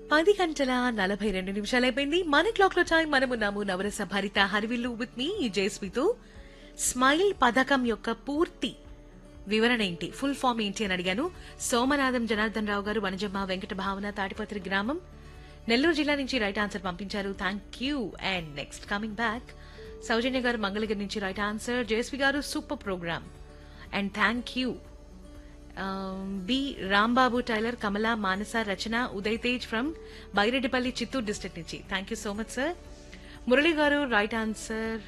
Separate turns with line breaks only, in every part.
పది గంటల నలభై రెండు నిమిషాలు అయిపోయింది మన క్లాక్ లో టైం మనమున్నాము నవరస భరిత హరివిల్లు విత్ మీ జయస్మితో స్మైల్ పథకం యొక్క పూర్తి వివరణ ఏంటి ఫుల్ ఫామ్ ఏంటి అని అడిగాను సోమనాథం జనార్దన్ రావు గారు వనజమ్మ వెంకట భావన తాటిపత్రి గ్రామం నెల్లూరు జిల్లా నుంచి రైట్ ఆన్సర్ పంపించారు thank you and next coming back Soujanya గారు మంగళగిరి నుంచి రైట్ ఆన్సర్ జయస్వి గారు super program and thank you B Rambabu tailor Kamala Manasa Rachana Uday Tej from Byreddipalli Chittoor district నుంచి thank you so much sir Murali గారు right answer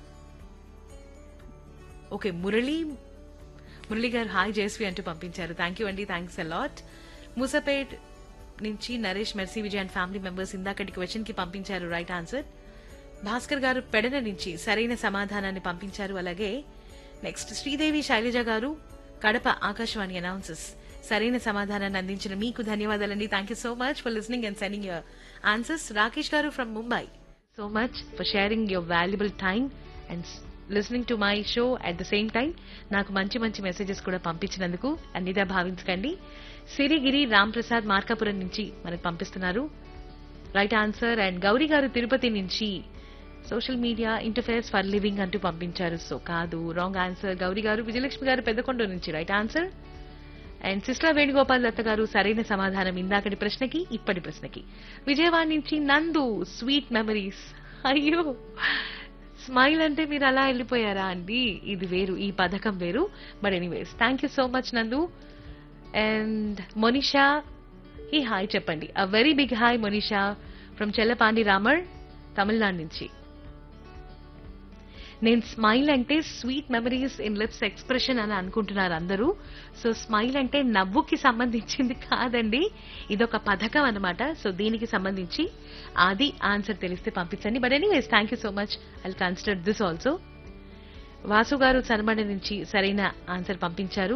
okay Murali Murali గారు హాయ్ జయశ్రీ అంటూ పంపించారు థ్యాంక్ యూ అండి థ్యాంక్స్ అలాట్ మూసపేట్ నుంచి Naresh Mercy Vijay and family members ఇందాకటి క్వశ్చన్ కి పంపించారు రైట్ ఆన్సర్ భాస్కర్ గారు పెడన నుంచి సరైన సమాధానాన్ని పంపించారు అలాగే నెక్స్ట్ శ్రీదేవి శైలజ గారు కడప ఆకాశవాణి అనౌన్సెస్ సరైన సమాధానాన్ని అందించిన మీకు ధన్యవాదాలండి thank you so much for listening and sending your answers Rakesh గారు from Mumbai so much for sharing your valuable time and listening to my show at the same time నాకు మంచి మంచి మెసేజెస్ కూడా పంపించినందుకు అన్నిదా భావించకండి సిరిగిరి రామ్ ప్రసాద్ మార్కాపురం నుంచి మనకు పంపిస్తున్నారు రైట్ ఆన్సర్ అండ్ గౌరీ గారు తిరుపతి నుంచి social media interferes for living అంటూ పంపించారు సో కాదు రాంగ్ ఆన్సర్ గౌరీ గారు విజయలక్ష్మి గారు పెద్దకొండ నుంచి right answer and sister Venugopal Datta గారు సరైన సమాధానం ఇందాకటి ప్రశ్నకి ఇప్పటి ప్రశ్నకి విజయవాడ నుంచి నందు స్వీట్ మెమరీస్ అయ్యో స్మైల్ అంటే మీరు అలా వెళ్ళిపోయారా అండి ఇది వేరు ఈ పథకం వేరు but anyways thank you so much Nandu and Monisha ఈ హాయ్ చెప్పండి అ very big hi Monisha from Chellapandi Ramar Tamil Nadu నుంచి నేను స్మైల్ అంటే sweet memories in lips expression అని అనుకుంటున్నారు అందరూ సో స్మైల్ అంటే నవ్వుకి సంబంధించింది కాదండి ఇదొక పథకం అన్నమాట సో దీనికి సంబంధించి అది ఆన్సర్ తెలిస్తే పంపించండి but anyways thank you so much I consider this also Vasu గారు సనమడ నుంచి సరైన ఆన్సర్ పంపించారు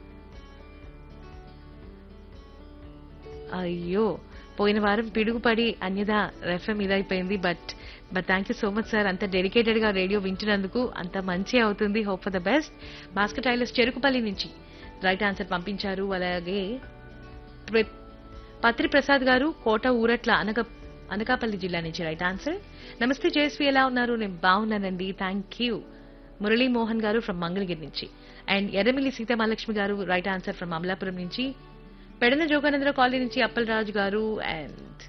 అయ్యో పోయిన వారం పిడుగుపడి అన్యదా రెఫ్ఎం ఇదైపోయింది but but thank you so much sir అంత డెడికేటెడ్ గా రేడియో వింటున్నందుకు అంత మంచి అవుతుంది hope for the best Bhaskar tailors Cherukupalli నుంచి రైట్ ఆన్సర్ పంపించారు అలాగే ప్ర- పత్రి ప్రసాద్ గారు కోట ఊరట్ల అనక అనకాపల్లి జిల్లా నుంచి రైట్ ఆన్సర్ నమస్తే జయశ్రీ ఎలా ఉన్నారు నేను బాగున్నానండి థ్యాంక్ యూ మురళీ మోహన్ గారు ఫ్రమ్ మంగళగిరి నుంచి అండ్ ఎర్రమిల్లి సీతామహాలక్ష్మి గారు రైట్ ఆన్సర్ ఫ్రమ్ అమలాపురం నుంచి పెడన జోగానందర కాలనీ నుంచి అప్పలరాజు గారు అండ్